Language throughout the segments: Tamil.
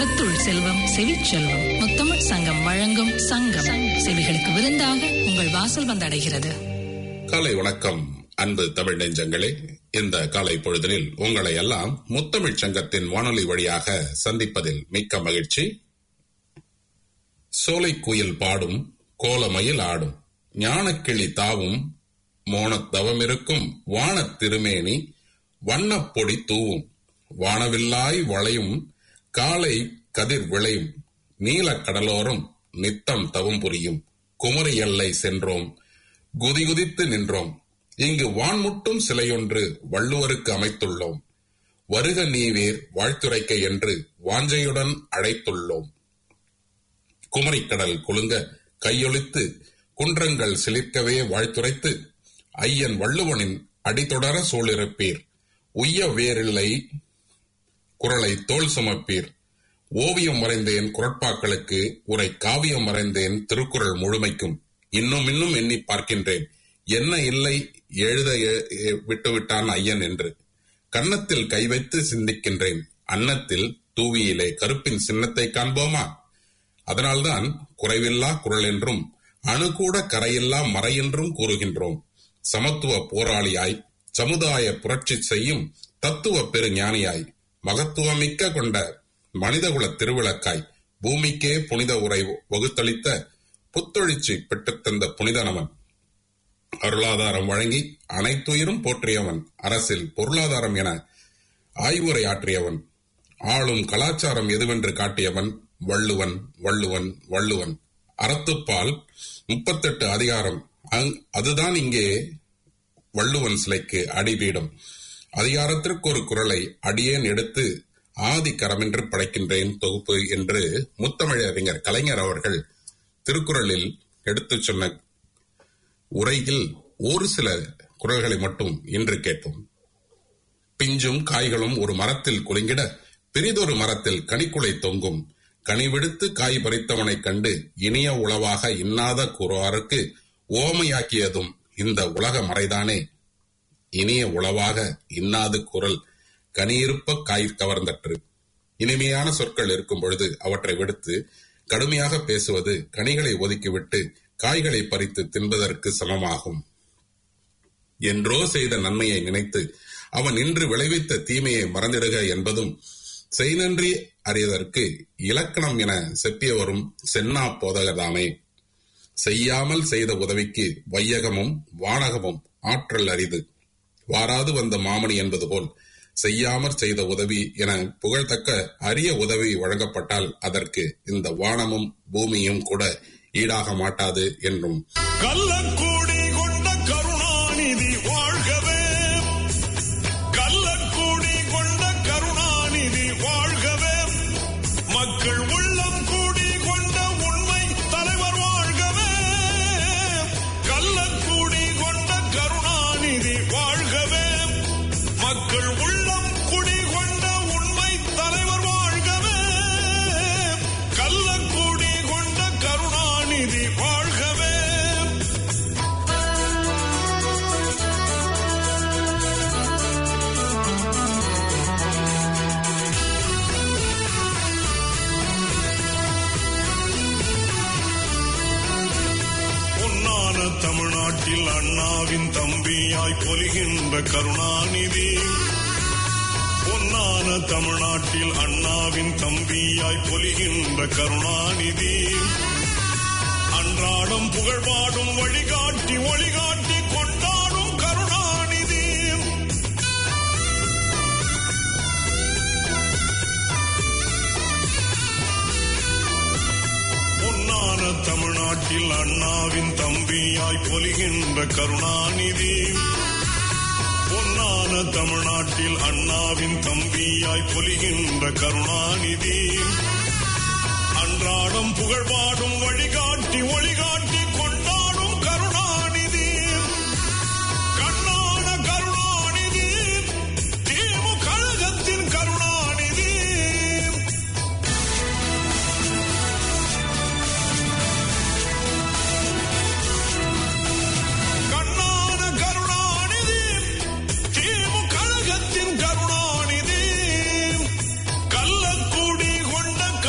செல்வத்துள் செல்வம் செவிச்செல்வம் முத்தமிழ் சங்கம் வழங்கும் சங்கம் செவிகளுக்கு விருந்தாக உங்கள் வாசல் வந்தடைகிறது காலை வணக்கம் அன்பு தமிழ் நெஞ்சங்களே இந்த காலை பொழுதினில் உங்களை எல்லாம் முத்தமிழ் சங்கத்தின் வானொலி வழியாக சந்திப்பதில் மிக்க மகிழ்ச்சி சோலை குயில் பாடும் கோலமயில் ஆடும் ஞானக்கிளி தாவும் மோனத் தவமிருக்கும் வானத் திருமேனி வண்ணப்பொடி தூவும் வானவில்லாய் வளையும் காலை கதிர் விளையும் நீலக் கடலோரம் நித்தம் தவம் புரியும் குமரி எல்லை சென்றோம் குதிகுதித்து நின்றோம் இங்கு வான்முட்டும் சிலையொன்று வள்ளுவருக்கு அமைத்துள்ளோம் வருக நீவேர் வாழ்த்துரைக்க என்று வாஞ்சையுடன் அழைத்துள்ளோம் குமரிக்கடல் குலுங்க கையொலித்து குன்றங்கள் சிலிர்க்கவே வாழ்த்துரைத்து ஐயன் வள்ளுவனின் அடித்தொடர சூழிருப்பீர் உய்ய வேறில்லை குரலை தோல் சுமப்பீர் ஓவியம் வரைந்தேன் குரட்பாக்களுக்கு உரை காவியம் வரைந்தேன் திருக்குறள் முழுமைக்கும் இன்னும் இன்னும் எண்ணி பார்க்கின்றேன் என்ன இல்லை எழுத எ- எ- விட்டுவிட்டான் ஐயன் என்று கன்னத்தில் கை வைத்து சிந்திக்கின்றேன் அன்னத்தில் தூவியிலே கருப்பின் சின்னத்தை காண்போமா அதனால்தான் குறைவில்லா குரல் என்றும் அணுகூட கரையில்லா மறை என்றும் கூறுகின்றோம் சமத்துவ போராளியாய் சமுதாய புரட்சி செய்யும் தத்துவ பெருஞானியாய் மகத்துவமிக்க கொண்ட மனிதகுல திருவிளக்காய் பூமிக்கே புனித உரை வகுத்தளித்த புத்தொழிச்சி பெற்றுத் தந்த புனிதனவன் அருளாதாரம் வழங்கி அனைத்துயிரும் போற்றியவன் அரசில் பொருளாதாரம் என ஆய்வுரை ஆற்றியவன் ஆளும் கலாச்சாரம் எதுவென்று காட்டியவன் வள்ளுவன் வள்ளுவன் வள்ளுவன் அறத்துப்பால் முப்பத்தெட்டு அதிகாரம் அங்- அதுதான் இங்கே வள்ளுவன் சிலைக்கு அடிபீடம் அதிகாரத்திற்கு ஒரு குரலை அடியேன் எடுத்து ஆதி கரமென்று படைக்கின்றேன் தொகுப்பு என்று முத்தமிழறிஞர் கலைஞர் அவர்கள் திருக்குறளில் எடுத்துச் சொன்ன உரையில் ஒரு சில குரல்களை மட்டும் இன்று கேட்போம் பிஞ்சும் காய்களும் ஒரு மரத்தில் குலுங்கிட பிரிதொரு மரத்தில் கனிக்குலை தொங்கும் கனி விடுத்து காய் பறித்தவனைக் கண்டு இனிய உளவாக இன்னாத கூறுவாருக்கு ஓமையாக்கியதும் இந்த உலக மறைதானே இனிய உளவாக இன்னாது குரல் கனியிருப்ப காய் கவர்ந்தற்று இனிமையான சொற்கள் இருக்கும் பொழுது அவற்றை விடுத்து கடுமையாக பேசுவது கனிகளை ஒதுக்கிவிட்டு காய்களை பறித்து தின்பதற்கு சமமாகும் என்றோ செய்த நன்மையை நினைத்து அவன் இன்று விளைவித்த தீமையை மறந்திடுக என்பதும் செய்நன்றி அறியதற்கு இலக்கணம் என செப்பியவரும் சென்னா போதகதாமே செய்யாமல் செய்த உதவிக்கு வையகமும் வானகமும் ஆற்றல் அரிது வாராது வந்த மாமணி என்பது போல் செய்யாமற் செய்த உதவி என புகழ்தக்க அரிய உதவி வழங்கப்பட்டால் அதற்கு இந்த வானமும் பூமியும் கூட ஈடாக மாட்டாது என்றும் கள்ளக்கூடி கொண்ட கருணாநிதி வாழ்கவே கள்ளக்கூடி கொண்ட கருணாநிதி வாழ்கவே மக்கள் உள்ளம் கூடி கொண்ட உண்மை தலைவர் வாழ்கவே கள்ளக்கூடி கொண்ட கருணாநிதி வாழ்கவே மக்கள் உள்ளம் குடி கொண்ட உண்மை தலைவர் வாழ்கவே கள்ளக்கூடி கொண்ட கருணாநிதி வாழ்கவே பொன்னான தமிழ்நாட்டில் அண்ணாவின் தம்பியாய் பொலிகின்ற கருணாநிதி பொன்னான தமிழ்நாட்டில் அண்ணாவின் தம்பியாய் பொலிகின்ற கருணாநிதி அன்றாடம் புகழ்பாடும் வழிகாட்டி ஒளிகாட்டி கொண்டாடும் கருணாநிதி பொன்னான தமிழ்நாட்டில் அண்ணாவின் தம்பியாய் பொலிகின்ற கருணாநிதி பொன்னான தமிழ்நாட்டில் அண்ணாவின் தம்பியாய் பொலிகின்ற கருணாநிதி அன்றாடம் புகழ்பாடும் வழிகாட்டி ஒளிகாட்டி கொண்டாடும் கருணாநிதி கண்ணான கருணாநிதி திமுக கழகத்தின் கருணாநிதி கண்ணான கருணாநிதி திமுக கழகத்தின் கருணாநிதி கள்ளக்கூடி கொண்ட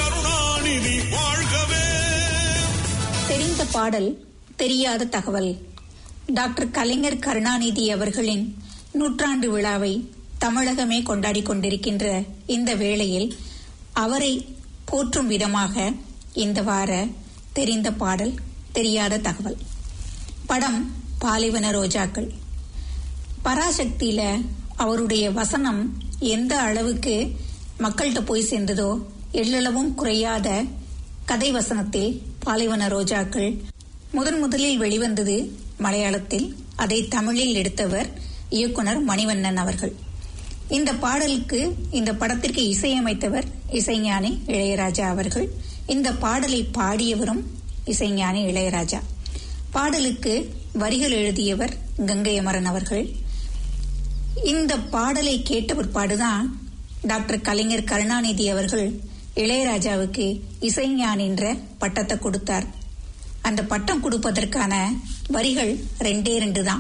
பாடல் தெரியாத தகவல் டாக்டர் கலைஞர் கருணாநிதி அவர்களின் நூற்றாண்டு விழாவை தமிழகமே கொண்டாடி கொண்டிருக்கின்ற இந்த வேளையில் அவரை போற்றும் விதமாக இந்த வார தெரிந்த பாடல் தெரியாத தகவல் படம் பாலைவன ரோஜாக்கள் பராசக்தியில அவருடைய வசனம் எந்த அளவுக்கு மக்கள்கிட்ட போய் சேர்ந்ததோ எள்ளளவும் குறையாத கதை வசனத்தில் பாலைவன ரோஜாக்கள் முதன் முதலில் வெளிவந்தது மலையாளத்தில் அதை தமிழில் எடுத்தவர் இயக்குனர் மணிவண்ணன் அவர்கள் இந்த பாடலுக்கு இந்த படத்திற்கு இசையமைத்தவர் இசைஞானி இளையராஜா அவர்கள் இந்த பாடலை பாடியவரும் இசைஞானி இளையராஜா பாடலுக்கு வரிகள் எழுதியவர் கங்கை அமரன் அவர்கள் இந்த பாடலை கேட்ட பிற்பாடுதான் டாக்டர் கலைஞர் கருணாநிதி அவர்கள் இளையராஜாவுக்கு இசைஞான் என்ற பட்டத்தை கொடுத்தார் அந்த பட்டம் கொடுப்பதற்கான வரிகள் ரெண்டே ரெண்டு தான்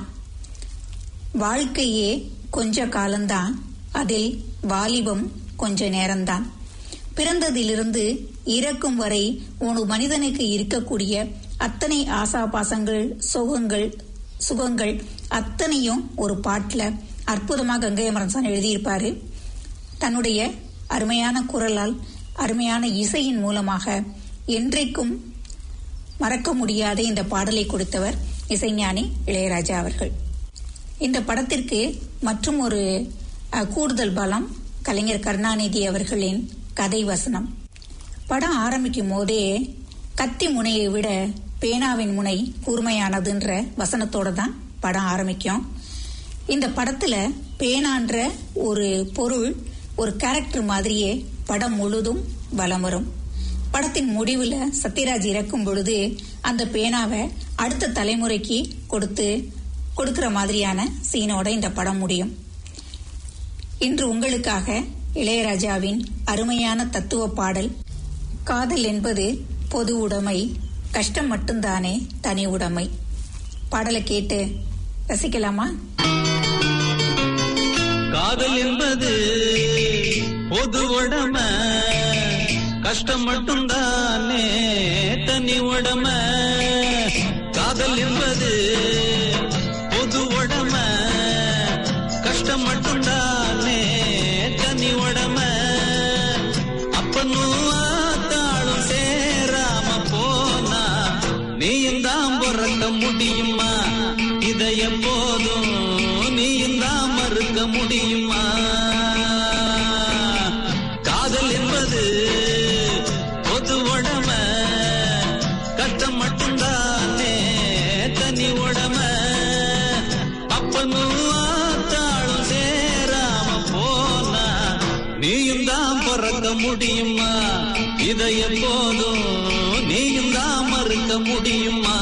வாழ்க்கையே கொஞ்ச காலம்தான் அதில் வாலிபம் கொஞ்ச நேரம்தான் பிறந்ததிலிருந்து இறக்கும் வரை ஒரு மனிதனுக்கு இருக்கக்கூடிய அத்தனை ஆசாபாசங்கள் சுகங்கள் சுகங்கள் அத்தனையும் ஒரு பாட்டுல அற்புதமாக கங்கை அமரன்சான் எழுதியிருப்பாரு தன்னுடைய அருமையான குரலால் அருமையான இசையின் மூலமாக என்றைக்கும் மறக்க முடியாத இந்த பாடலை கொடுத்தவர் இசைஞானி இளையராஜா அவர்கள் இந்த படத்திற்கு மற்றும் ஒரு அஹ், கூடுதல் பலம் கலைஞர் கருணாநிதி அவர்களின் கதை வசனம் படம் ஆரம்பிக்கும் போதே கத்தி முனையை விட பேனாவின் முனை கூர்மையானதுன்ற வசனத்தோட தான் படம் ஆரம்பிக்கும் இந்த படத்துல பேனான்ற ஒரு பொருள் ஒரு கேரக்டர் மாதிரியே படம் முழுதும் வலம் வரும் படத்தின் முடிவுல சத்யராஜ் இறக்கும் பொழுது அந்த பேனாவை அடுத்த தலைமுறைக்கு கொடுத்து கொடுக்கிற மாதிரியான சீனோட இந்த படம் முடியும் இன்று உங்களுக்காக இளையராஜாவின் அருமையான தத்துவ பாடல் காதல் என்பது பொது உடைமை கஷ்டம் மட்டும்தானே தனி உடைமை பாடலை கேட்டு ரசிக்கலாமா காதல் என்பது பொது உடமை கஷ்டம் மட்டும்தானே தனி உடமை காதல் என்பது பொது உடமை கஷ்டம் மட்டும்தானே தனி உடமை அப்பனும் ஆத்தாளும் சேராம போனா நீயும் தான் பிறக்க முடியுமா இதை எப்போதும் நீயும் தான் மறுக்க முடியுமா காதல் என்பது பொது உடமை கஷ்டம் மட்டும்தானே தனி உடமை அப்பனும் ஆத்தாளும் சேராம போனா நீயும் தான் பிறக்க முடியுமா இதை எப்போதும் நீயும் தான் மறுக்க முடியுமா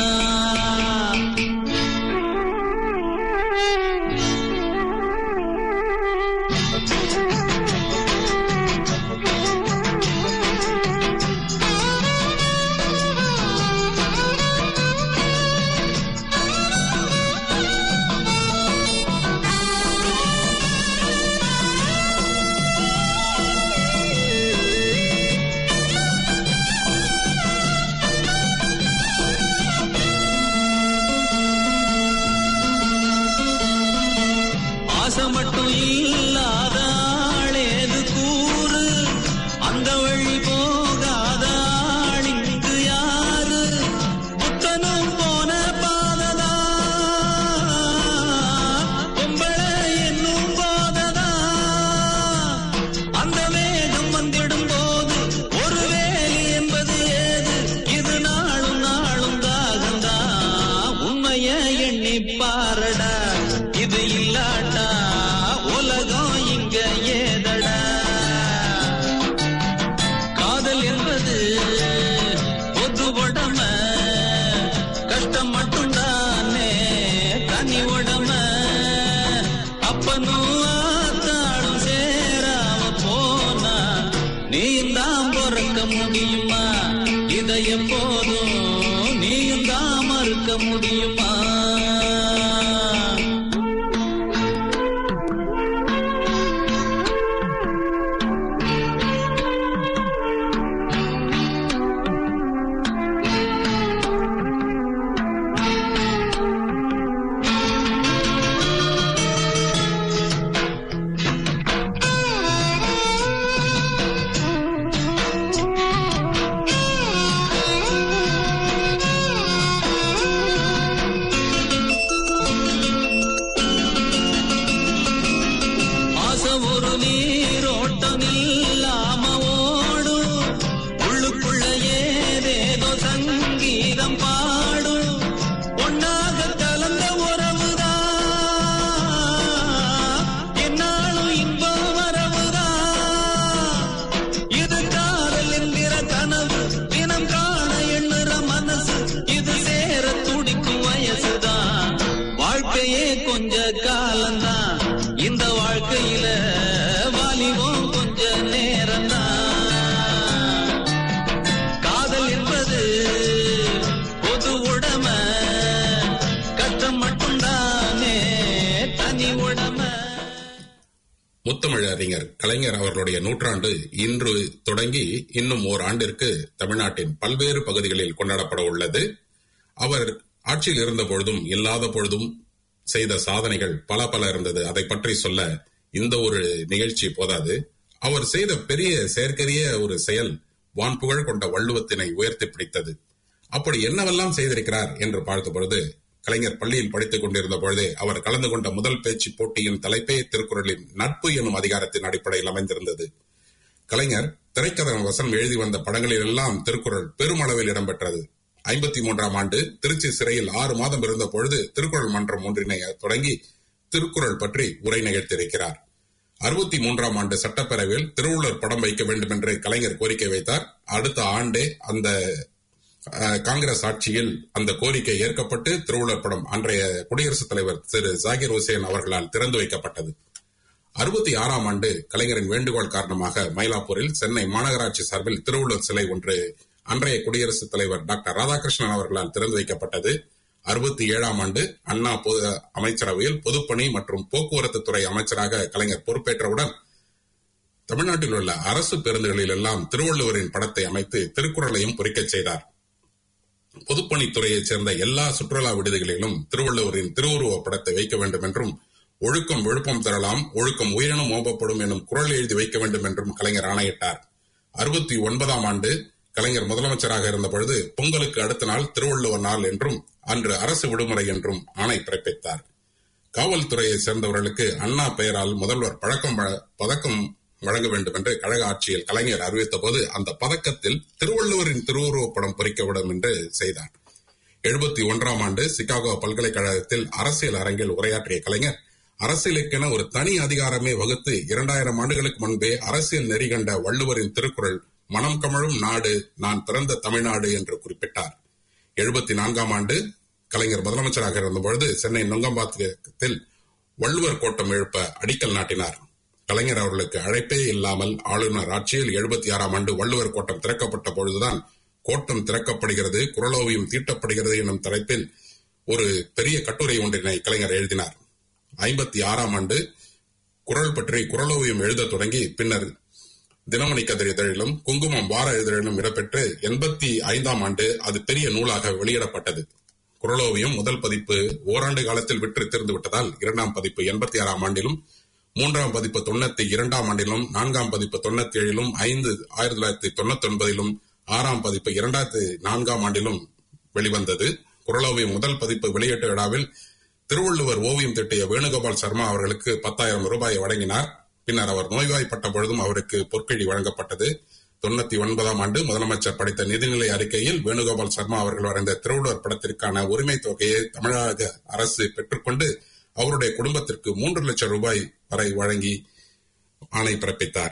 ஆசை மட்டும் இல்லாத ஆளேது கூறு அந்த வழி போகாத ஆள் இங்கு யாரு புத்தனும் போன பாததா பொம்பளை என்னும் போததா அந்த வேகம் வந்திடும் போது ஒரு வேலி என்பது ஏது இது நாளும் நாளும் தாகந்தா உண்மைய எண்ணி பாரடா இது இல்லாட்டா உலகம் இங்க ஏதடா காதல் என்பது பொது உடமை கஷ்டம் மட்டும்தானே தனி உடமை அப்பனும் ஆத்தாளும் சேராம போனா நீயும் தான் பிறக்க முடியுமா இதை எப்போதும் நீயும் தான் மறுக்க முடியுமா கொஞ்ச காலம்தான் இந்த வாழ்க்கையில வாலிபம் கொஞ்ச நேரம்தான் காதல் என்பது பொது உடைமை கஷ்டம் மட்டும்தானே தனி உடைமை முத்தமிழ் அறிஞர் கலைஞர் அவர்களுடைய நூற்றாண்டு இன்று தொடங்கி இன்னும் ஓர் ஆண்டிற்கு தமிழ்நாட்டின் பல்வேறு பகுதிகளில் கொண்டாடப்பட உள்ளது அவர் ஆட்சியில் இருந்த பொழுதும் இல்லாத பொழுதும் செய்த சாதனைகள் பல பல இருந்தது அதை பற்றி சொல்ல இந்த ஒரு நிகழ்ச்சி போதாது அவர் செய்த பெரிய செயற்கரிய ஒரு செயல் வான்புகழ் கொண்ட வள்ளுவத்தினை உயர்த்தி பிடித்தது அப்படி என்னவெல்லாம் செய்திருக்கிறார் என்று பார்த்த பொழுது கலைஞர் பள்ளியில் படித்துக் கொண்டிருந்த பொழுதே அவர் கலந்து கொண்ட முதல் பேச்சு போட்டியின் தலைப்பே திருக்குறளின் நட்பு எனும் அதிகாரத்தின் அடிப்படையில் அமைந்திருந்தது கலைஞர் திரைக்கதை வசனம் எழுதி வந்த படங்களில் எல்லாம் திருக்குறள் பெருமளவில் இடம்பெற்றது ஐம்பத்தி மூன்றாம் ஆண்டு திருச்சி சிறையில் ஆறு மாதம் இருந்த பொழுது திருக்குறள் மன்றம் ஒன்றினை தொடங்கி திருக்குறள் பற்றி உரை நிகழ்த்தியிருக்கிறார் அறுபத்தி மூன்றாம் ஆண்டு சட்டப்பேரவையில் திருவள்ளுவர் படம் வைக்க வேண்டும் என்று கலைஞர் கோரிக்கை வைத்தார் அடுத்த ஆண்டே அந்த அஹ், காங்கிரஸ் ஆட்சியில் அந்த கோரிக்கை ஏற்கப்பட்டு திருவள்ளுவர் படம் அன்றைய குடியரசுத் தலைவர் திரு ஜாகிர் ஹுசேன் அவர்களால் திறந்து வைக்கப்பட்டது அறுபத்தி ஆறாம் ஆண்டு கலைஞரின் வேண்டுகோள் காரணமாக மயிலாப்பூரில் சென்னை மாநகராட்சி சார்பில் திருவள்ளுவர் சிலை ஒன்று அன்றைய குடியரசுத் தலைவர் டாக்டர் ராதாகிருஷ்ணன் அவர்களால் திறந்து வைக்கப்பட்டது அறுபத்தி ஏழாம் ஆண்டு அண்ணா பொது அமைச்சரவையில் பொதுப்பணி மற்றும் போக்குவரத்து துறை அமைச்சராக கலைஞர் பொறுப்பேற்றவுடன் தமிழ்நாட்டில் உள்ள அரசு பேருந்துகளில் எல்லாம் திருவள்ளுவரின் படத்தை அமைத்து திருக்குறளையும் பொறிக்கச் செய்தார் பொதுப்பணித்துறையைச் சேர்ந்த எல்லா சுற்றுலா விடுதிகளிலும் திருவள்ளுவரின் திருவுருவ படத்தை வைக்க வேண்டும் என்றும் ஒழுக்கம் விழுப்பம் தரலாம் ஒழுக்கம் உயிரினம் ஓம்பப்படும் எனும் குரல் எழுதி வைக்க வேண்டும் என்றும் கலைஞர் ஆணையிட்டார் அறுபத்தி ஒன்பதாம் ஆண்டு கலைஞர் முதலமைச்சராக இருந்த பொழுது பொங்கலுக்கு அடுத்த நாள் திருவள்ளுவர் நாள் என்றும் அன்று அரசு விடுமுறை என்றும் ஆணை பிறப்பித்தார் காவல்துறையைச் சேர்ந்தவர்களுக்கு அண்ணா பெயரால் முதல்வர் பழக்கம் வழ- பதக்கம் வழங்க வேண்டும் என்று கழக ஆட்சியில் கலைஞர் அறிவித்த போது அந்த பதக்கத்தில் திருவள்ளுவரின் திருவுருவப் படம் பொறிக்கப்படும் என்று செய்தார் எழுபத்தி ஒன்றாம் ஆண்டு சிகாகோ பல்கலைக்கழகத்தில் அரசியல் அரங்கில் உரையாற்றிய கலைஞர் அரசியலுக்கென ஒரு தனி அதிகாரமே வகுத்து இரண்டாயிரம் ஆண்டுகளுக்கு முன்பே அரசியல் நெறி கண்ட வள்ளுவரின் திருக்குறள் மனம் கமழும் நாடு நான் பிறந்த தமிழ்நாடு என்று குறிப்பிட்டார் எழுபத்தி நான்காம் ஆண்டு கலைஞர் முதலமைச்சராக இருந்தபொழுது சென்னை நுங்கம்பாக்கத்தில் வள்ளுவர் கோட்டம் எழுப்ப அடிக்கல் நாட்டினார் கலைஞர் அவர்களுக்கு அழைப்பே இல்லாமல் ஆளுநர் ஆட்சியில் எழுபத்தி ஆறாம் ஆண்டு வள்ளுவர் கோட்டம் திறக்கப்பட்ட பொழுதுதான் கோட்டம் திறக்கப்படுகிறது குரலோவியம் தீட்டப்படுகிறது என்னும் தலைப்பில் ஒரு பெரிய கட்டுரை ஒன்றினை கலைஞர் எழுதினார் ஐம்பத்தி ஆறாம் ஆண்டு குரல் பற்றி குரலோவியம் எழுதத் தொடங்கி பின்னர் தினமணி கதிர் இதழிலும் குங்குமம் வார இதழிலும் இடம்பெற்று எண்பத்தி ஐந்தாம் ஆண்டு அது பெரிய நூலாக வெளியிடப்பட்டது குரலோவியம் முதல் பதிப்பு ஓராண்டு காலத்தில் விற்று தீர்ந்து விட்டதால் இரண்டாம் பதிப்பு எண்பத்தி ஆறாம் ஆண்டிலும் மூன்றாம் பதிப்பு தொண்ணூத்தி இரண்டாம் ஆண்டிலும் நான்காம் பதிப்பு தொண்ணூத்தி ஏழிலும் ஐந்து ஆயிரத்தி தொள்ளாயிரத்தி தொண்ணூத்தி ஒன்பதிலும் ஆறாம் பதிப்பு இரண்டாயிரத்தி நான்காம் ஆண்டிலும் வெளிவந்தது குரலோவியம் முதல் பதிப்பு வெளியீட்டு விழாவில் திருவள்ளுவர் ஓவியம் திட்டிய வேணுகோபால் சர்மா அவர்களுக்கு பத்தாயிரம் ரூபாயை வழங்கினார் பின்னர் அவர் நோய்வாய்ப்பட்ட பொழுதும் அவருக்கு பொற்கிழி வழங்கப்பட்டது தொண்ணூத்தி ஒன்பதாம் ஆண்டு முதலமைச்சர் படித்த நிதிநிலை அறிக்கையில் வேணுகோபால் சர்மா அவர்கள் வரைந்த திருவள்ளுவர் படத்திற்கான உரிமை தொகையை தமிழக அரசு பெற்றுக்கொண்டு அவருடைய குடும்பத்திற்கு மூன்று லட்சம் ரூபாய் வரை வழங்கி ஆணை பிறப்பித்தார்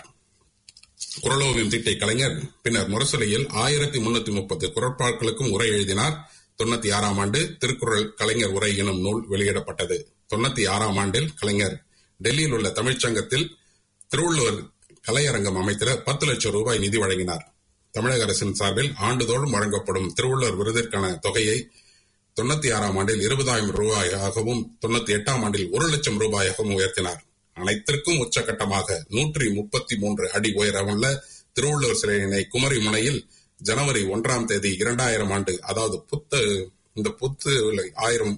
குரலோவியம் தீட்டிய கலைஞர் பின்னர் முரசொலியில் ஆயிரத்தி முன்னூத்தி முப்பது குரட்பாக்களுக்கும் உரை எழுதினார் தொண்ணூத்தி ஆறாம் ஆண்டு திருக்குறள் கலைஞர் உரை எனும் நூல் வெளியிடப்பட்டது தொண்ணூத்தி ஆறாம் ஆண்டில் கலைஞர் டெல்லியில் உள்ள தமிழ்ச்சங்கத்தில் திருவள்ளுவர் கலையரங்கம் அமைத்திட பத்து லட்சம் ரூபாய் நிதி வழங்கினார் தமிழக அரசின் சார்பில் ஆண்டுதோறும் வழங்கப்படும் திருவள்ளுவர் விருதிற்கான தொகையை தொண்ணூத்தி ஆறாம் ஆண்டில் இருபதாயிரம் ரூபாயாகவும் தொண்ணூத்தி எட்டாம் ஆண்டில் ஒரு லட்சம் ரூபாயாகவும் உயர்த்தினார் அனைத்திற்கும் உச்சகட்டமாக நூற்றி முப்பத்தி மூன்று அடி உயரமுள்ள திருவள்ளுவர் சிலையினை குமரி முனையில் ஜனவரி ஒன்றாம் தேதி இரண்டாயிரம் ஆண்டு அதாவது புத்த இந்த புத்து ஆயிரம்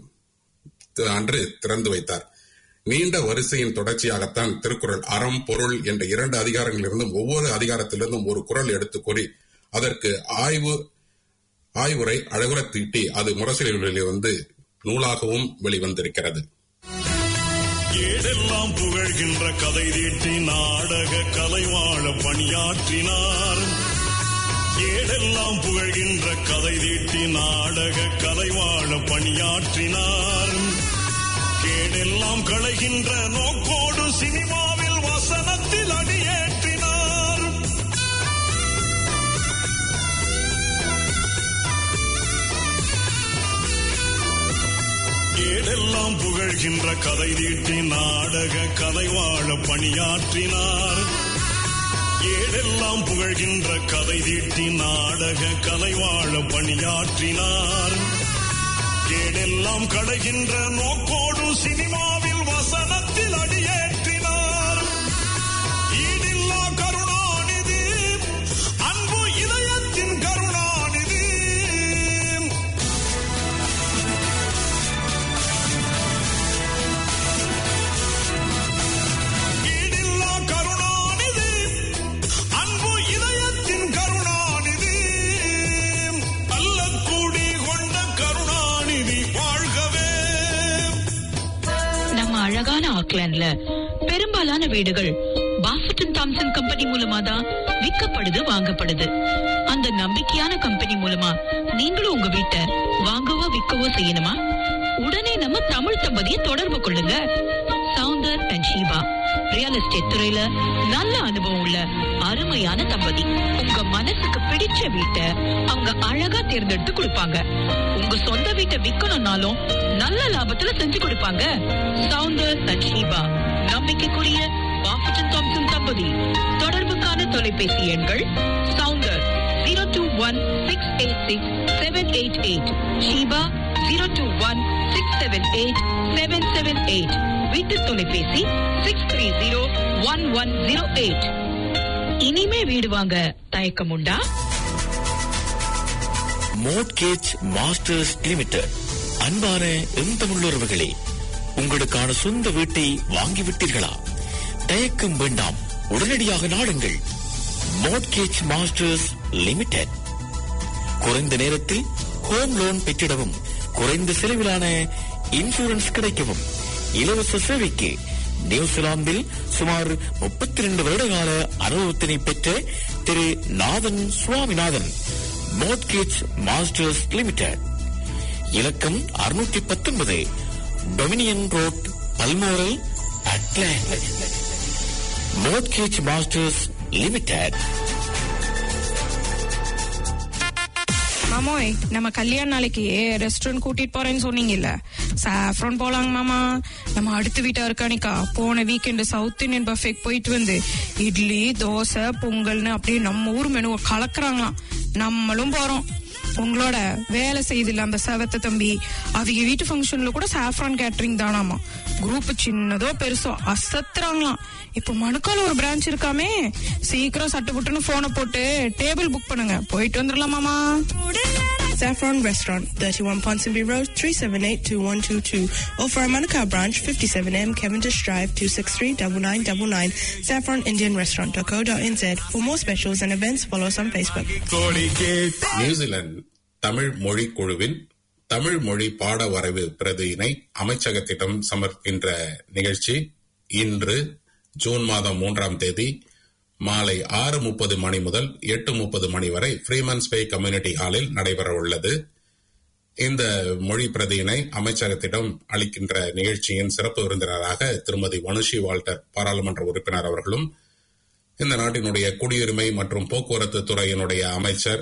அன்று திறந்து வைத்தார் நீண்ட வரிசையின் தொடர்ச்சியாகத்தான் திருக்குறள் அறம் பொருள் என்ற இரண்டு அதிகாரங்களிலிருந்தும் ஒவ்வொரு அதிகாரத்திலிருந்தும் ஒரு குறள் எடுத்துக் கூறி அதற்கு ஆய்வு ஆய்வுரை அழகுற தீட்டி அது முரசொலிகளில் வந்து நூலாகவும் வெளிவந்திருக்கிறது ஏடெல்லாம் புகழ்கின்ற கதை தீட்டி நாடக கலைவாழ பணியாற்றினார் ஏடெல்லாம் புகழ்கின்ற கதை தீட்டி நாடக கலைவாழ பணியாற்றினார் கேடெல்லாம் களைகின்ற நோக்கோடு சினிமாவில் வசனத்தில் அடியேற்றினார் ஏடெல்லாம் புகழ்கின்ற கதை தீட்டி நாடக கலைவாழ பணியாற்றினார் ஏடெல்லாம் புகழ்கின்ற கதை தீட்டி நாடக கலைவாழ பணியாற்றினார் ஏடெல்லாம் களைகின்ற நோக்கோடு சினிமாவில் வசனத்தில் அடியேற்றினார் ஈடில்லா கருணாநிதி அன்பு இதயத்தின் கருணாநிதி ஈடில்லா கருணாநிதி அன்பு இதயத்தின் கருணாநிதி அல்ல கூடி கொண்ட கருணாநிதி வாழ்கவே நம்ம அழகான ஆக்லாண்ட்ல பெரும்பாலான வீடுகள் பாஃபட்டன் தாம்சன் கம்பெனி மூலமா தான் விற்கப்படுது வாங்கப்படுது அந்த நம்பிக்கையான கம்பெனி மூலமா நீங்களும் உங்க வீட்டை வாங்கவோ விற்கவோ செய்யணுமா உடனே நம்ம தமிழ் தம்பதியை தொடர்பு கொள்ளுங்க Soundar and Sheeba real estate துறையில நல்ல அனுபவம் உள்ள அருமையான தம்பதி உங்க மனசுக்கு பிடிச்ச வீட்டை அவங்க அழகா தேர்ந்தெடுத்து கொடுப்பாங்க உங்க சொந்த வீட்டை விக்கணும்னாலும் நல்ல லாபத்துல செஞ்சு கொடுப்பாங்க சவுந்தர் அண்ட் ஷீபா நம்பிக்கைக்குரிய பாஃபட்டன் தாம்சன் தம்பதி தொடர்புக்கான தொலைபேசி எண்கள் Soundar zero two one six eight six seven eight eight Sheeba zero two one six seven eight seven seven eight வீட்டு தொலைபேசி six three zero one one zero eight இனிமே வீடு வாங்க தயக்கம் உண்டா மோட்கேஜ் மாஸ்டர்ஸ் லிமிடெட் அன்பான எந்தமுள்ளவர்களே உங்களுக்கான சொந்த வீட்டை வாங்கிவிட்டீர்களா தயக்கம் வேண்டாம் உடனடியாக நாடுங்கள் மோட்கேஜ் மாஸ்டர்ஸ் லிமிடெட் குறைந்த நேரத்தில் ஹோம் லோன் பெற்றிடவும் குறைந்த செலவிலான இன்சூரன்ஸ் கிடைக்கவும் இலவச சேவைக்கு நியூசிலாந்தில் சுமார் முப்பத்தி ரெண்டு வருடகால அனுபவத்தினை பெற்ற Thiru Nathan Swaminathan mortgage masters limited இலக்கம் அறுநூற்றி பத்தொன்பது Dominion road Balmoral Auckland mortgage masters limited மாமோய் நம்ம கல்யாண நாளைக்கு ரெஸ்டாரண்ட் கூட்டிட்டு போறேன்னு சொன்னீங்கல்ல சாஃப்ரான் போலாங்க மாமா நம்ம அடுத்த வீட்டா இருக்கானிக்கா போன வீக்கெண்டு சவுத் இந்தியன் பஃபேக் போயிட்டு வந்து இட்லி தோசை பொங்கல்னு அப்படியே நம்ம ஊர் மெனுவை கலக்குறாங்களாம் நம்மளும் போறோம் உங்களோட வேலை செய்தில்ல அந்த செவத்த தம்பி அவங்க வீட்டு ஃபங்க்ஷன்ல கூட சாஃப்ரான் கேட்டரிங் தானாமா குரூப் சின்னதோ பெருசோ அசத்துறாங்களாம் இப்ப மணுக்கால ஒரு பிரான்ச் இருக்காமே சீக்கிரம் சட்டு புட்டுன்னு போனை போட்டு டேபிள் புக் பண்ணுங்க போயிட்டு வந்துடலாமாமா Saffron Restaurant, 31 Ponsonby Road, 378-2122. Or for our Manukau branch, 57M Cavendish Drive, 263-9999. Saffron Indian Restaurant.co.nz. For more specials and events, follow us on Facebook. New Zealand Tamil மொழி குழுவின் தமிழ் மொழி பாட வரைவு பிரதியினை அமைச்சகத்திடம் சமர்ப்பிக்கின்ற நிகழ்ச்சி இன்று ஜூன் மாதம் மூன்றாம் தேதி மாலை ஆறு முப்பது மணி முதல் எட்டு முப்பது மணி வரை ஃப்ரீமன்ஸ் பே கம்யூனிட்டி ஹாலில் நடைபெற உள்ளது இந்த மொழி பிரதியினை அமைச்சகத்திடம் அளிக்கின்ற நிகழ்ச்சியின் சிறப்பு விருந்தினராக திருமதி மனுஷி வால்டர் பாராளுமன்ற உறுப்பினர் அவர்களும் இந்த நாட்டினுடைய குடியுரிமை மற்றும் போக்குவரத்து துறையினுடைய அமைச்சர்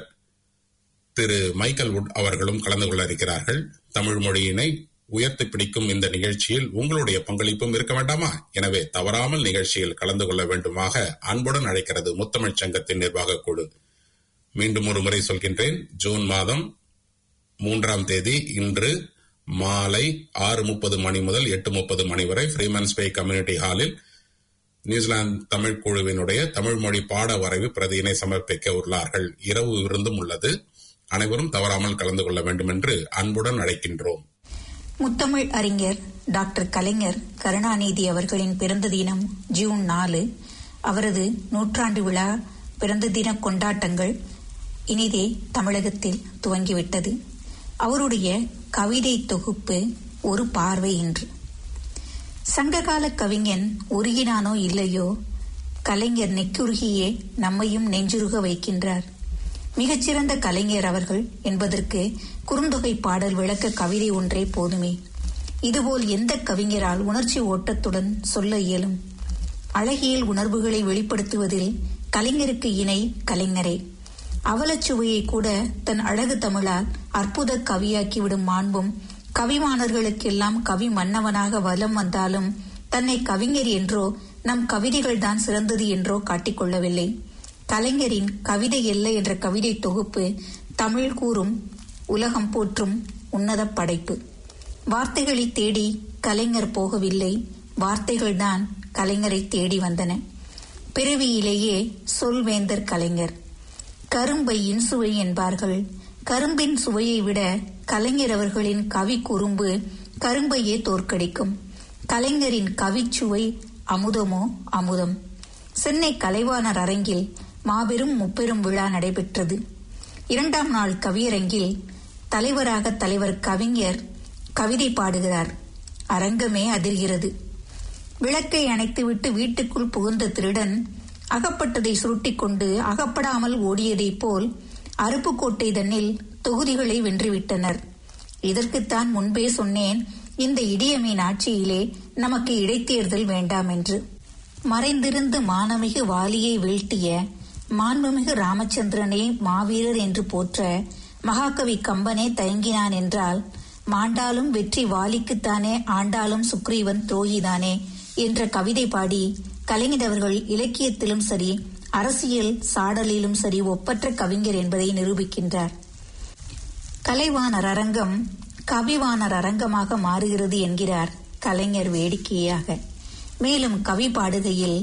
திரு மைக்கேல் வுட் அவர்களும் கலந்து கொள்ள இருக்கிறார்கள் தமிழ் மொழியினை உயர்த்தி பிடிக்கும் இந்த நிகழ்ச்சியில் உங்களுடைய பங்களிப்பும் இருக்க வேண்டாமா எனவே தவறாமல் நிகழ்ச்சியில் கலந்து கொள்ள வேண்டுமாக அன்புடன் அழைக்கிறது முத்தமிழ்ச் சங்கத்தின் நிர்வாக குழு மீண்டும் ஒரு முறை சொல்கின்றேன் ஜூன் மாதம் மூன்றாம் தேதி இன்று மாலை ஆறு முப்பது மணி முதல் எட்டு முப்பது மணி வரை ஃப்ரீமன்ஸ் பே கம்யூனிட்டி ஹாலில் நியூசிலாந்து தமிழ் குழுவினுடைய தமிழ் மொழி பாட வரைவு பிரதியினை சமர்ப்பிக்க உள்ளார்கள் இரவு விருந்தும் உள்ளது அனைவரும் தவறாமல் கலந்து கொள்ள வேண்டும் என்று அன்புடன் அழைக்கின்றோம் முத்தமிழ் அறிஞர் டாக்டர் கலைஞர் கருணாநிதி அவர்களின் பிறந்த தினம் ஜூன் நாலு அவரது நூற்றாண்டு விழா பிறந்த தின கொண்டாட்டங்கள் இனிதே தமிழகத்தில் துவங்கிவிட்டது அவருடைய கவிதை தொகுப்பு ஒரு பார்வை இன்று சங்ககால கவிஞன் உருகினானோ இல்லையோ கலைஞர் நெக்குருகியே நம்மையும் நெஞ்சுருக வைக்கின்றார் மிகச்சிறந்த கலைஞர் அவர்கள் என்பதற்கு குறுந்தொகை பாடல் விளக்க கவிதை ஒன்றே போதுமே இதுபோல் எந்த கவிஞரால் உணர்ச்சி ஓட்டத்துடன் சொல்ல இயலும் அழகியல் உணர்வுகளை வெளிப்படுத்துவதில் கலைஞருக்கு இணை கலைஞரே அவலச்சுவையை கூட தன் அழகு தமிழால் அற்புத கவியாக்கிவிடும் மாண்பும் கவிமானர்களுக்கெல்லாம் கவி மன்னவனாக வலம் வந்தாலும் தன்னை கவிஞர் என்றோ நம் கவிதைகள் தான் சிறந்தது என்றோ காட்டிக்கொள்ளவில்லை கலைஞரின் கவிதை இல்லை என்ற கவிதை தொகுப்பு தமிழ் கூறும் உலகம் போற்றும் உன்னத படைப்பு வார்த்தைகளை தேடி கலைஞர் போகவில்லை வார்த்தைகள்தான் கலைஞரை தேடி வந்தன பிறவியிலேயே சொல்வேந்தர் கலைஞர் கரும்பை இன்சுவை என்பார்கள் கரும்பின் சுவையை விட கலைஞர் அவர்களின் கவி குறும்பு கரும்பையே தோற்கடிக்கும் கலைஞரின் கவிச்சுவை அமுதமோ அமுதம் சென்னை கலைவாணர் அரங்கில் மாபெரும் முப்பெரும் விழா நடைபெற்றது இரண்டாம் நாள் கவியரங்கில் தலைவராக தலைவர் கவிஞர் கவிதை பாடுகிறார் அரங்கமே அதிர்கிறது விளக்கை அணைத்துவிட்டு வீட்டுக்குள் புகுந்த திருடன் அகப்பட்டதை சுருட்டிக் கொண்டு அகப்படாமல் ஓடியதைப் போல் அருப்புக்கோட்டை தன்னில் தொகுதிகளை வென்றுவிட்டனர் இதற்குத்தான் முன்பே சொன்னேன் இந்த இடியமீன் ஆட்சியிலே நமக்கு இடைத்தேர்தல் வேண்டாம் என்று மறைந்திருந்து மானமிகு வாலியை வீழ்த்திய மாண்புமிகு ராமச்சந்திரனே மாவீரர் என்று போற்ற மகாகவி கம்பனே தயங்கினான் என்றால் மாண்டாலும் வெற்றி வாலிக்குத்தானே ஆண்டாலும் சுக்ரீவன் துரோகிதானே என்ற கவிதை பாடி கலைஞர் அவர்கள் இலக்கியத்திலும் சரி அரசியல் சாடலிலும் சரி ஒப்பற்ற கவிஞர் என்பதை நிரூபிக்கின்றார் கலைவாணர் அரங்கம் கவிவாணர் அரங்கமாக மாறுகிறது என்கிறார் கலைஞர் வேடிக்கையாக மேலும் கவி பாடுகையில்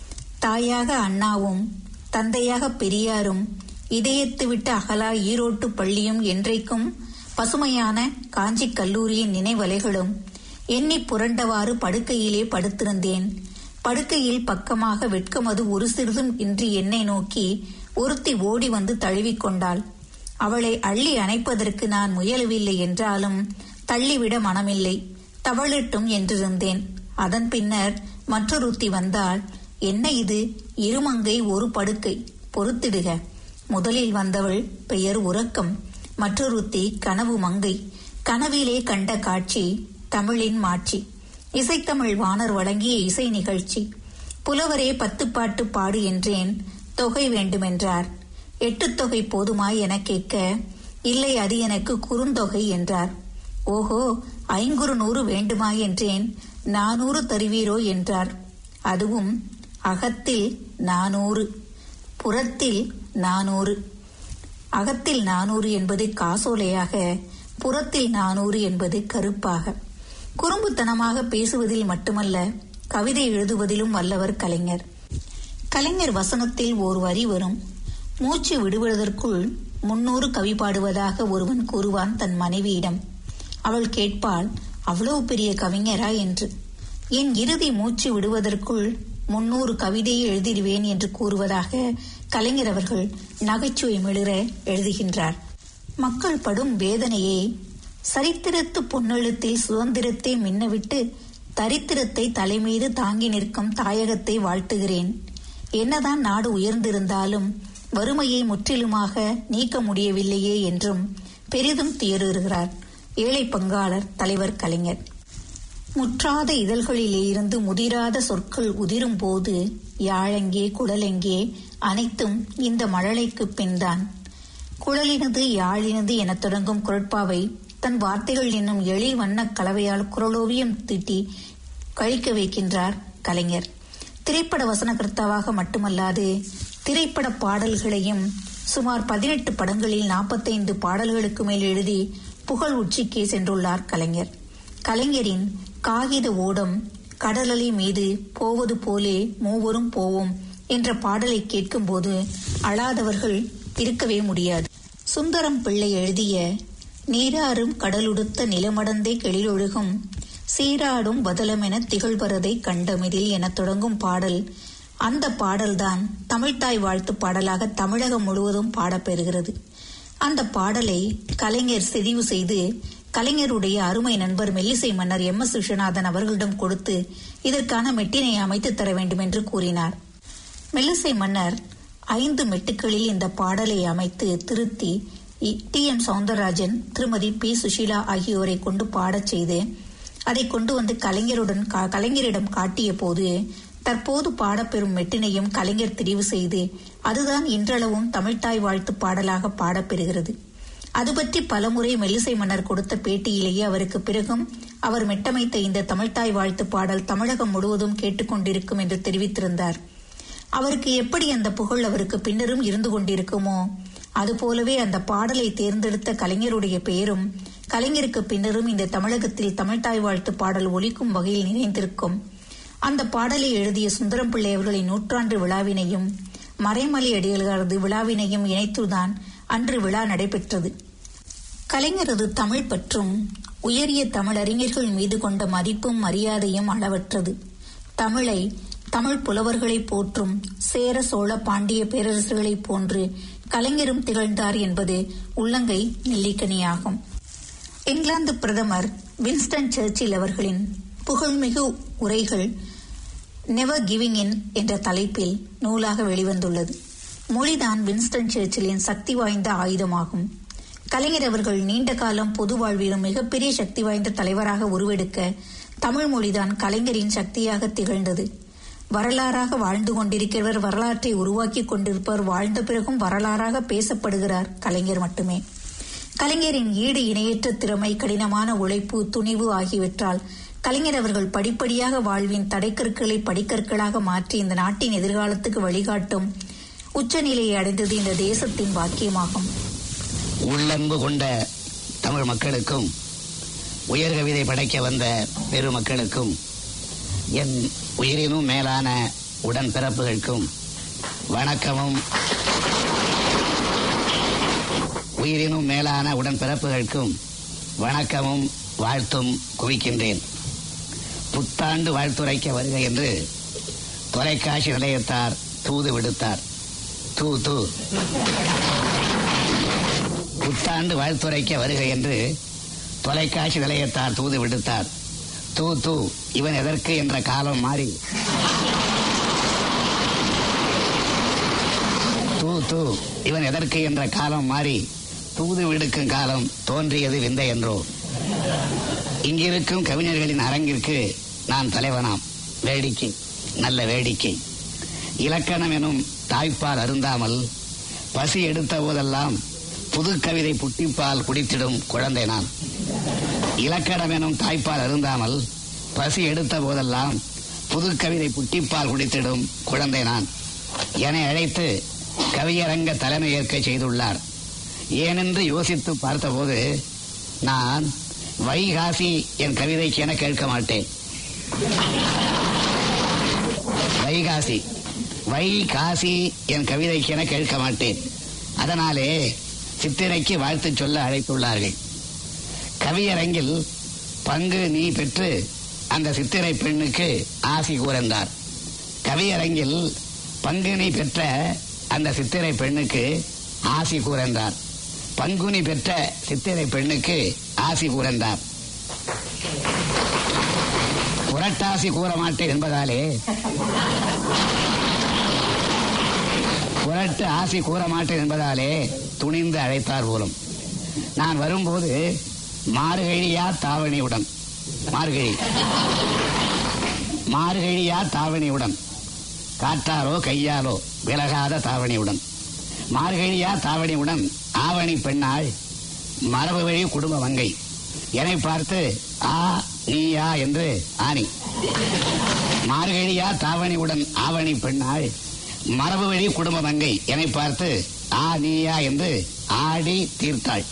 தாயாக அண்ணாவும் தந்தையாக பெரியாரும் இதயத்து விட்டு அகலா ஈரோட்டு பள்ளியும் என்றைக்கும் பசுமையான காஞ்சி கல்லூரியின் நினைவலைகளும் எண்ணி புரண்டவாறு படுக்கையிலே படுத்திருந்தேன் படுக்கையில் பக்கமாக வெட்கமது ஒரு சிறிதும் இன்றி என்னை நோக்கி ஒருத்தி ஓடி வந்து தழுவிக்கொண்டாள் அவளை அள்ளி அணைப்பதற்கு நான் முயலவில்லை என்றாலும் தள்ளிவிட மனமில்லை தவழட்டும் என்றிருந்தேன் அதன் பின்னர் மற்றொருத்தி வந்தாள் என்ன இது இருமங்கை ஒரு படுக்கை பொறுத்திடுக முதலில் வந்தவள் பெயர் உறக்கம் மற்றொருத்தி கனவு மங்கை கனவிலே கண்ட காட்சி தமிழின் மாட்சி இசைத்தமிழ் வாணர் வழங்கிய இசை நிகழ்ச்சி புலவரே பத்து பாட்டு பாடு என்றேன் தொகை வேண்டுமென்றார் எட்டு தொகை போதுமாய் என கேட்க இல்லை அது எனக்கு குறுந்தொகை என்றார் ஓஹோ ஐங்குறு நூறு வேண்டுமா என்றேன் நானூறு தருவீரோ என்றார் அதுவும் அகத்தில் நானூறு புறத்தில் நானூறு அகத்தில் நானூறு என்பது காசோலையாக புறத்தில் நானூறு என்பது கருப்பாக குறும்புத்தனமாக பேசுவதில் மட்டுமல்ல கவிதை எழுதுவதிலும் வல்லவர் கலைஞர் கலைஞர் வசனத்தில் ஓர் வரி வரும் மூச்சு விடுவதற்குள் முன்னூறு கவி பாடுவதாக ஒருவன் கூறுவான் தன் மனைவியிடம் அவள் கேட்பாள் அவ்வளவு பெரிய கவிஞரா என்று என் இறுதி மூச்சு விடுவதற்குள் முன்னூறு கவிதையை எழுதிடுவேன் என்று கூறுவதாக கலைஞர் அவர்கள் நகைச்சுவை மிளிர எழுதுகின்றார் மக்கள் படும் வேதனையை சரித்திரத்து பொன்னெழுத்தில் சுதந்திரத்தை மின்னவிட்டு தரித்திரத்தை தலைமீது தாங்கி நிற்கும் தாயகத்தை வாழ்த்துகிறேன் என்னதான் நாடு உயர்ந்திருந்தாலும் வறுமையை முற்றிலுமாக நீக்க முடியவில்லையே என்றும் பெரிதும் துயருகிறார் ஏழை பங்காளர் தலைவர் கலைஞர் முற்றாத இதழ்களிலே இருந்து முதிராத சொற்கள் உதிரும் போது யாழெங்கே குழலெங்கே அனைத்தும் இந்த மழலைக்கு பின்தான் குழலினது யாழினது எனத் தொடங்கும் குரட்பாவை தன் வார்த்தைகள் என்னும் எழில் வண்ணக் கலவையால் குரலோவியம் தீட்டி கழிக்க வைக்கின்றார் கலைஞர் திரைப்பட வசனகர்த்தாவாக மட்டுமல்லாது திரைப்பட பாடல்களையும் சுமார் பதினெட்டு படங்களில் நாற்பத்தைந்து பாடல்களுக்கு மேல் எழுதி புகழ் உச்சிக்கே சென்றுள்ளார் கலைஞர் கலைஞரின் காகித ஓடம் கடலலை மீது போவது போலே மூவரும் போவோம் என்ற பாடலை கேட்கும்போது அழாதவர்கள் இருக்கவே முடியாது சுந்தரம் பிள்ளை எழுதிய நீராறும் கடலுடுத்த நிலமடந்தே கெளிலொழுகும் சீராடும் பதலமென திகழ்வரதை கண்டமிதில் எனத் தொடங்கும் பாடல் அந்த பாடல்தான் தமிழ்த்தாய் வாழ்த்து பாடலாக தமிழகம் முழுவதும் பாடப்பெறுகிறது அந்த பாடலை கலைஞர் செறிவு செய்து கலைஞருடைய அருமை நண்பர் மெல்லிசை மன்னர் எம் எஸ் விஸ்வநாதன் அவர்களிடம் கொடுத்து இதற்கான மெட்டினை அமைத்து தர வேண்டும் என்று கூறினார் மெல்லிசை மன்னர் ஐந்து மெட்டுக்களில் இந்த பாடலை அமைத்து திருத்தி டி எம் சவுந்தரராஜன் திருமதி பி சுஷீலா ஆகியோரை கொண்டு பாடச் செய்து அதை கொண்டு வந்து கலைஞருடன் கா- கலைஞரிடம் காட்டிய போது தற்போது பாடப்பெறும் மெட்டினையும் கலைஞர் தெரிவு செய்து அதுதான் இன்றளவும் தமிழ்த்தாய் வாழ்த்து பாடலாக பாடப்பெறுகிறது அது பற்றி பலமுறை மெல்லிசை மன்னர் கொடுத்த பேட்டியிலேயே அவருக்கு பிறகும் அவர் மெட்டமைத்த இந்த தமிழ்த்தாய் வாழ்த்து பாடல் தமிழகம் முழுவதும் கேட்டுக்கொண்டிருக்கும் என்று தெரிவித்திருந்தார் அவருக்கு எப்படி அந்த புகழ் அவருக்கு பின்னரும் இருந்து கொண்டிருக்குமோ அதுபோலவே அந்த பாடலை தேர்ந்தெடுத்த கலைஞருடைய பெயரும் கலைஞருக்கு பின்னரும் இந்த தமிழகத்தில் தமிழ்த்தாய் வாழ்த்து பாடல் ஒலிக்கும் வகையில் நினைந்திருக்கும் அந்த பாடலை எழுதிய சுந்தரம் பிள்ளை அவர்களின் நூற்றாண்டு விழாவினையும் மறைமலை அடிகளாரது விழாவினையும் இணைத்துதான் அன்று விழா நடைபெற்றது கலைஞரது தமிழ் பற்றும் உயரிய தமிழறிஞர்கள் மீது கொண்ட மதிப்பும் மரியாதையும் அளவற்றது தமிழை தமிழ் புலவர்களை போற்றும் சேர சோழ பாண்டிய பேரரசர்களைப் போன்று கலைஞரும் திகழ்ந்தார் என்பது உள்ளங்கை நெல்லிக்கனியாகும் இங்கிலாந்து பிரதமர் வின்ஸ்டன் சர்ச்சில் அவர்களின் புகழ்மிகு உரைகள் நெவர் கிவிங் இன் என்ற தலைப்பில் நூலாக வெளிவந்துள்ளது மொழிதான் வின்ஸ்டன் சர்ச்சிலின் சக்தி வாய்ந்த ஆயுதமாகும் கலைஞர் அவர்கள் நீண்ட காலம் பொது வாழ்விலும் மிகப்பெரிய சக்தி வாய்ந்த தலைவராக உருவெடுக்க தமிழ் மொழிதான் கலைஞரின் சக்தியாக திகழ்ந்தது வரலாறாக வாழ்ந்து கொண்டிருக்கிறவர் வரலாற்றை உருவாக்கி கொண்டிருப்பவர் வாழ்ந்த பிறகும் வரலாறாக பேசப்படுகிறார் கலைஞர் மட்டுமே கலைஞரின் ஈடு இணையற்ற திறமை கடினமான உழைப்பு துணிவு ஆகியவற்றால் கலைஞர் அவர்கள் படிப்படியாக வாழ்வின் தடைக்கற்களை படிக்கற்களாக மாற்றி இந்த நாட்டின் எதிர்காலத்துக்கு வழிகாட்டும் உச்சநிலையை அடைந்தது இந்த தேசத்தின் வாக்கியமாகும் உள்ளன்பு கொண்ட தமிழ் மக்களுக்கும் உயர் கவிதை படைக்க வந்த பெருமக்களுக்கும் என் உயிரினும் மேலான உடன்பிறப்புகளுக்கும் வணக்கமும் உயிரினும் மேலான உடன்பிறப்புகளுக்கும் வணக்கமும் வாழ்த்தும் குவிக்கின்றேன் புத்தாண்டு வாழ்த்துரைக்க வருக என்று தொலைக்காட்சி நிலையத்தார் தூது விடுத்தார் தூ தூ புத்தாண்டு வாழ்த்துரைக்க வருக என்று தொலைக்காட்சி நிலையத்தார் தூது விடுத்தார் தூ தூ இவன் எதற்கு என்ற காலம் மாறி தூ தூ இவன் எதற்கு என்ற காலம் மாறி தூது விடுக்கும் காலம் தோன்றியது விந்தை என்றோ இங்கிருக்கும் கவிஞர்களின் அரங்கிற்கு நான் தலைவனாம் வேடிக்கை நல்ல வேடிக்கை இலக்கணம் எனும் தாய்ப்பால் அருந்தாமல் பசி எடுத்த போதெல்லாம் புது கவிதை புட்டிப்பால் குடித்திடும் குழந்தை நான் இலக்கணம் எனும் தாய்ப்பால் அருந்தாமல் பசி எடுத்த போதெல்லாம் புது கவிதை புட்டிப்பால் குடித்திடும் குழந்தை நான் என அழைத்து கவியரங்க தலைமை ஏற்க செய்துள்ளார் ஏனென்று யோசித்து பார்த்தபோது நான் வைகாசி என் கவிதைக்கு என கேட்க மாட்டேன் வைகாசி வைகாசி என் கவிதைக்கு என கேட்க மாட்டேன் அதனாலே சித்திரைக்கு வாழ்த்து சொல்ல அழைத்துள்ளார்கள் கவியரங்கில் பங்கு நீ பெற்று அந்த சித்திரை பெண்ணுக்கு ஆசி கூறந்தார் கவியரங்கில் பங்குனி பெற்ற அந்த சித்திரை பெண்ணுக்கு ஆசி கூறந்தார் பங்குனி பெற்ற சித்திரை பெண்ணுக்கு ஆசி கூறந்தார் புரட்டாசி கூற மாட்டேன் என்பதாலே புரட்டு ஆசி கூற மாட்டேன் என்பதாலே துணிந்து அழைத்தார் போலும் நான் வரும்போது மார்கழியா தாவணியுடன் மார்கழி மார்கழியா தாவணியுடன் காற்றாலோ கையாலோ விலகாத தாவணியுடன் மார்கழியா தாவணியுடன் ஆவணி பெண்ணாள் மரபு வழி குடும்ப மங்கை என்னை பார்த்து ஆ நீயா என்று ஆணி மார்கழியா தாவணியுடன் ஆவணி பெண்ணாள் மரபு வழி குடும்ப மங்கை என்னை பார்த்து ஆ நீயா என்று ஆடி தீர்த்தாள்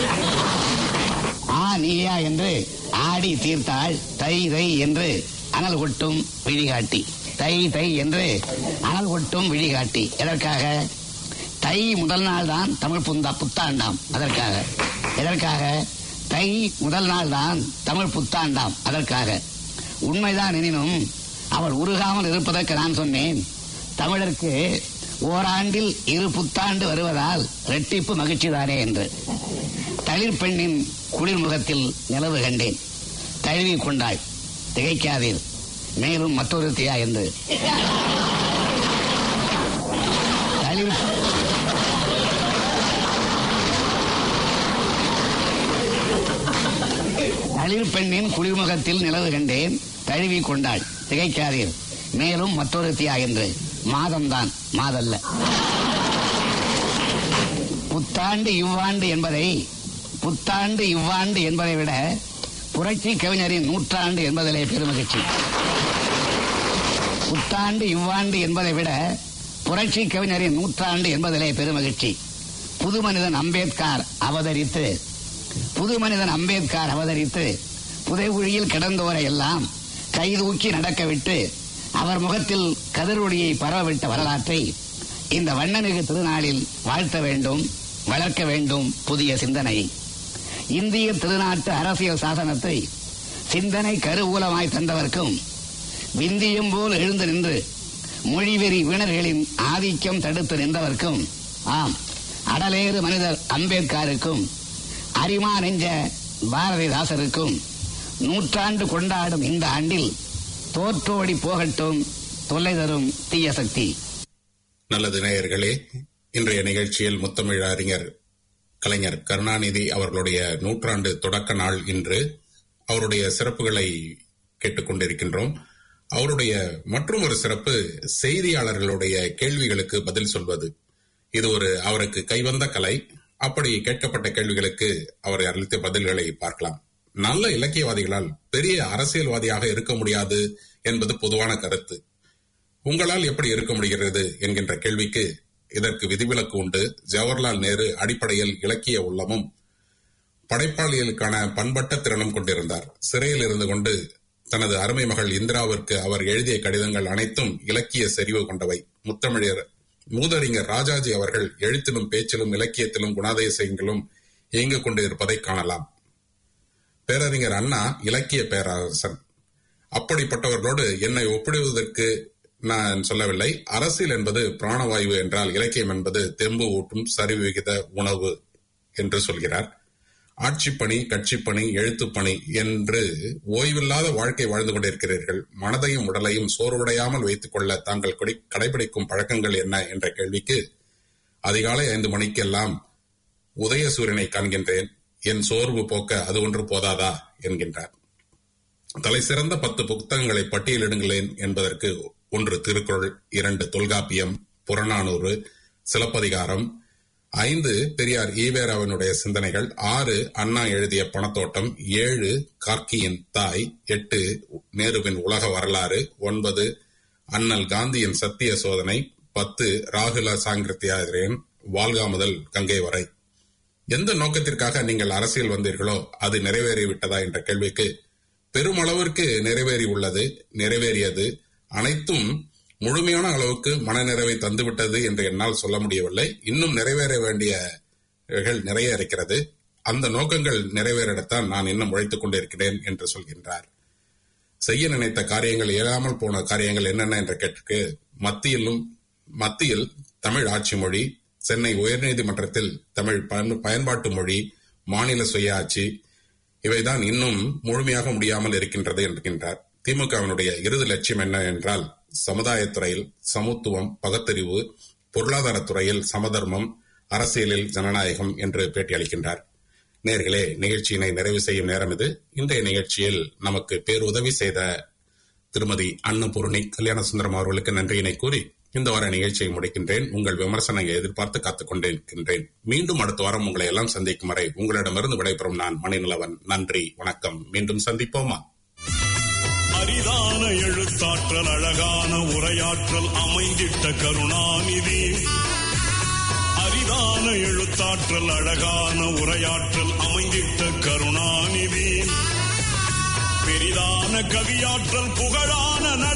ஆ நீயா என்று ஆடி தீர்த்தாள் தை தை என்று அனல் கொட்டும் விழிகாட்டி தை தை என்று அனல் கொட்டும் விழிகாட்டி எதற்காக தை முதல் நாள் தான் தமிழ் புந்தா புத்தாண்டாம் அதற்காக எதற்காக தை முதல் நாள் தான் தமிழ் புத்தாண்டாம் அதற்காக உண்மைதான் எனினும் அவள் உருகாமல் இருப்பதற்கு நான் சொன்னேன் தமிழருக்கு ஓராண்டில் இரு புத்தாண்டு வருவதால் ரெட்டிப்பு மகிழ்ச்சிதானே என்று தளிர் பெண்ணின் குளிர் முகத்தில் நிலவு கண்டேன் தழுவி கொண்டாள் திகைக்காதீர் மேலும் மற்றொரு தியா என்று தளிர் தளிர் பெண்ணின் குளிர்முகத்தில் நிலவு கண்டேன் தழுவி கொண்டாள் திகைக்காதீர் மேலும் மற்றொரு தியா என்று மாதம்தான் மாதல்ல புத்தாண்டு இவ்வாண்டு என்பதை புத்தாண்டு இவ்வாண்டு என்பதை விட புரட்சி கவிஞரின் நூற்றாண்டு என்பதிலே பெருமகிழ்ச்சி புத்தாண்டு இவ்வாண்டு என்பதை விட புரட்சி கவிஞரின் நூற்றாண்டு என்பதிலே பெருமகிழ்ச்சி புது மனிதன் அம்பேத்கர் அவதரித்து புது மனிதன் அம்பேத்கர் அவதரித்து புதைகுழியில் கிடந்தோரை எல்லாம் கைதூக்கி நடக்க விட்டு அவர் முகத்தில் கதிரொளியை பரவவிட்ட வரலாற்றை இந்த வண்ணமிகு திருநாளில் வாழ்த்த வேண்டும் வளர்க்க வேண்டும் புதிய சிந்தனை இந்திய திருநாட்டு அரசியல் சாசனத்தை சிந்தனை கருவூலமாய் தந்தவர்க்கும் விந்தியும் போல் எழுந்து நின்று மொழிவெறி வீணர்களின் ஆதிக்கம் தடுத்து நின்றவர்க்கும் ஆம் அடலேறு மனிதர் அம்பேத்கருக்கும் அரிமா நெஞ்ச பாரதிதாசருக்கும் நூற்றாண்டு கொண்டாடும் இந்த ஆண்டில் தோற்றோடி போகட்டும் தொல்லை தரும் தீய சக்தி நல்லது நேயர்களே இன்றைய நிகழ்ச்சியில் முத்தமிழ் அறிஞர் கலைஞர் கருணாநிதி அவர்களுடைய நூற்றாண்டு தொடக்க நாள் இன்று அவருடைய சிறப்புகளை கேட்டுக்கொண்டிருக்கின்றோம் அவருடைய மற்றும் ஒரு சிறப்பு செய்தியாளர்களுடைய கேள்விகளுக்கு பதில் சொல்வது இது ஒரு அவருக்கு கைவந்த கலை அப்படி கேட்கப்பட்ட கேள்விகளுக்கு அவர் அளித்த பதில்களை பார்க்கலாம் நல்ல இலக்கியவாதிகளால் பெரிய அரசியல்வாதியாக இருக்க முடியாது என்பது பொதுவான கருத்து உங்களால் எப்படி இருக்க முடிகிறது என்கின்ற கேள்விக்கு இதற்கு விதிவிலக்கு உண்டு ஜவஹர்லால் நேரு அடிப்படையில் இலக்கிய உள்ளமும் படைப்பாளிகளுக்கான பண்பட்ட திறனும் கொண்டிருந்தார் சிறையில் இருந்து கொண்டு தனது அருமை மகள் இந்திராவிற்கு அவர் எழுதிய கடிதங்கள் அனைத்தும் இலக்கிய செறிவு கொண்டவை முத்தமிழர் மூதறிஞர் ராஜாஜி அவர்கள் எழுத்திலும் பேச்சிலும் இலக்கியத்திலும் குணாதிசயங்களும் இயங்கிக் கொண்டிருப்பதை காணலாம் பேரறிஞர் அண்ணா இலக்கிய பேரரசன் அப்படிப்பட்டவர்களோடு என்னை ஒப்பிடுவதற்கு நான் சொல்லவில்லை அரசியல் என்பது பிராணவாயு என்றால் இலக்கியம் என்பது தெம்பு ஊட்டும் சரிவு விகித உணவு என்று சொல்கிறார் ஆட்சிப்பணி கட்சிப்பணி எழுத்துப்பணி என்று ஓய்வில்லாத வாழ்க்கை வாழ்ந்து கொண்டிருக்கிறீர்கள் மனதையும் உடலையும் சோர்வடையாமல் வைத்துக் கொள்ள தாங்கள் கொடி- கடைபிடிக்கும் பழக்கங்கள் என்ன என்ற கேள்விக்கு அதிகாலை ஐந்து மணிக்கெல்லாம் உதயசூரியனை காண்கின்றேன் என் சோர்வு போக்க அது ஒன்று போதாதா என்கின்றார் தலை சிறந்த பத்து புத்தகங்களை பட்டியலிடுங்களேன் என்பதற்கு ஒன்று திருக்குறள் இரண்டு தொல்காப்பியம் புறநானூறு சிலப்பதிகாரம் ஐந்து பெரியார் ஈவேராவினுடைய சிந்தனைகள் ஆறு அண்ணா எழுதிய பணத்தோட்டம் ஏழு கார்க்கியின் தாய் எட்டு நேருவின் உலக வரலாறு ஒன்பது அண்ணல் காந்தியின் சத்திய சோதனை பத்து ராகுல சாங்கிருத்தியாதிரியன் வால்கா முதல் கங்கை வரை எந்த நோக்கத்திற்காக நீங்கள் அரசியல் வந்தீர்களோ அது நிறைவேறிவிட்டதா என்ற கேள்விக்கு பெருமளவிற்கு நிறைவேறி உள்ளது நிறைவேறியது அனைத்தும் முழுமையான அளவுக்கு மனநிறைவை தந்துவிட்டது என்று என்னால் சொல்ல முடியவில்லை இன்னும் நிறைவேற வேண்டியவைகள் நிறைய இருக்கிறது அந்த நோக்கங்கள் நிறைவேறத்தான் நான் இன்னும் உழைத்துக் கொண்டிருக்கிறேன் என்று சொல்கின்றார் செய்ய நினைத்த காரியங்கள் இயலாமல் போன காரியங்கள் என்னென்ன என்ற கேட்டுக்கு மத்தியிலும் மத்தியில் தமிழ் ஆட்சி மொழி சென்னை உயர்நீதிமன்றத்தில் தமிழ் பயன்- பயன்பாட்டு மொழி மாநில சுயாட்சி இவைதான் இன்னும் முழுமையாக முடியாமல் இருக்கின்றது என்கின்றார் திமுகவினுடைய இறுதி லட்சியம் என்ன என்றால் சமுதாயத்துறையில் சமத்துவம் பகுத்தறிவு பொருளாதாரத்துறையில் சமதர்மம் அரசியலில் ஜனநாயகம் என்று பேட்டியளிக்கின்றார் நேர்களே நிகழ்ச்சியினை நிறைவு செய்யும் நேரம் இது இன்றைய நிகழ்ச்சியில் நமக்கு பேருதவி செய்த திருமதி அன்னபூர்ணி கல்யாண சுந்தரம் அவர்களுக்கு நன்றியினை கூறி இந்த வார நிகழ்ச்சியை முடிக்கின்றேன் உங்கள் விமர்சனங்களை எதிர்பார்த்து காத்துக் கொண்டிருக்கின்றேன் மீண்டும் அடுத்த வாரம் உங்களை எல்லாம் சந்திக்கும் வரை உங்களிடமிருந்து விடைபெறும் நான் மணிநிலவன் நன்றி வணக்கம் மீண்டும் சந்திப்போமா அரிதான எழுத்தாற்றல் அழகான உரையாற்றல் அமைந்திட்ட கருணாநிதி அரிதான எழுத்தாற்றல் அழகான உரையாற்றல் அமைந்திட்ட கருணாநிதி பெரிதான கவியாற்றல் புகழான